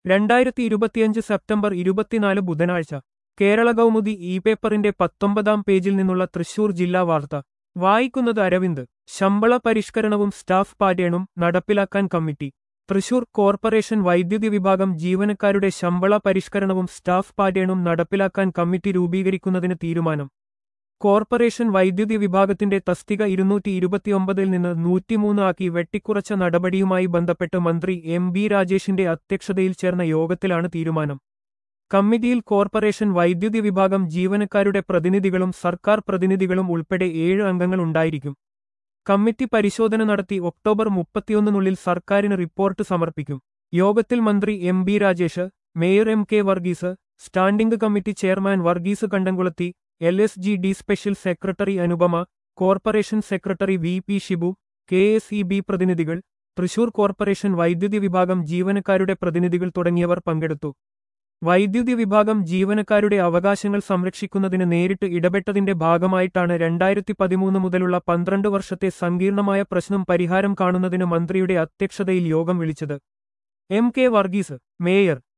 രണ്ടായിരത്തി ഇരുപത്തിയഞ്ച് സെപ്റ്റംബർ ഇരുപത്തിനാല് ബുധനാഴ്ച കേരള കൗമുദി ഇ പേപ്പറിന്റെ പത്തൊമ്പതാം പേജിൽ നിന്നുള്ള തൃശൂർ ജില്ലാ വാർത്ത വായിക്കുന്നത് അരവിന്ദ് ശമ്പള പരിഷ്കരണവും സ്റ്റാഫ് പാറ്റേണും നടപ്പിലാക്കാൻ കമ്മിറ്റി തൃശൂർ കോർപ്പറേഷൻ വൈദ്യുതി വിഭാഗം ജീവനക്കാരുടെ ശമ്പള പരിഷ്കരണവും സ്റ്റാഫ് പാറ്റേണും നടപ്പിലാക്കാൻ കമ്മിറ്റി രൂപീകരിക്കുന്നതിന് തീരുമാനം കോർപ്പറേഷൻ വൈദ്യുതി വിഭാഗത്തിന്റെ തസ്തിക ഇരുന്നൂറ്റി ഇരുപത്തിയൊമ്പതിൽ നിന്ന് നൂറ്റിമൂന്ന് ആക്കി വെട്ടിക്കുറച്ച നടപടിയുമായി ബന്ധപ്പെട്ട് മന്ത്രി എം ബി രാജേഷിന്റെ അധ്യക്ഷതയിൽ ചേർന്ന യോഗത്തിലാണ് തീരുമാനം കമ്മിറ്റിയിൽ കോർപ്പറേഷൻ വൈദ്യുതി വിഭാഗം ജീവനക്കാരുടെ പ്രതിനിധികളും സർക്കാർ പ്രതിനിധികളും ഉൾപ്പെടെ ഏഴ് അംഗങ്ങൾ ഉണ്ടായിരിക്കും കമ്മിറ്റി പരിശോധന നടത്തി ഒക്ടോബർ മുപ്പത്തിയൊന്നിനുള്ളിൽ സർക്കാരിന് റിപ്പോർട്ട് സമർപ്പിക്കും യോഗത്തിൽ മന്ത്രി M B Rajesh mayor M K Varghese standing committee chairman Varghese Kandamkulathy L S G D special secretary Anupama corporation secretary V P Shibu K S E B പ്രതിനിധികൾ തൃശൂർ കോർപ്പറേഷൻ വൈദ്യുതി വിഭാഗം ജീവനക്കാരുടെ പ്രതിനിധികൾ തുടങ്ങിയവർ പങ്കെടുത്തു വൈദ്യുതി വിഭാഗം ജീവനക്കാരുടെ അവകാശങ്ങൾ സംരക്ഷിക്കുന്നതിന് നേരിട്ട് ഇടപെട്ടതിന്റെ ഭാഗമായിട്ടാണ് രണ്ടായിരത്തി പതിമൂന്ന് മുതലുള്ള പന്ത്രണ്ട് വർഷത്തെ സങ്കീർണമായ പ്രശ്നം പരിഹാരം കാണുന്നതിന് മന്ത്രിയുടെ അധ്യക്ഷതയിൽ യോഗം വിളിച്ചത് എം കെ വർഗീസ് മേയർ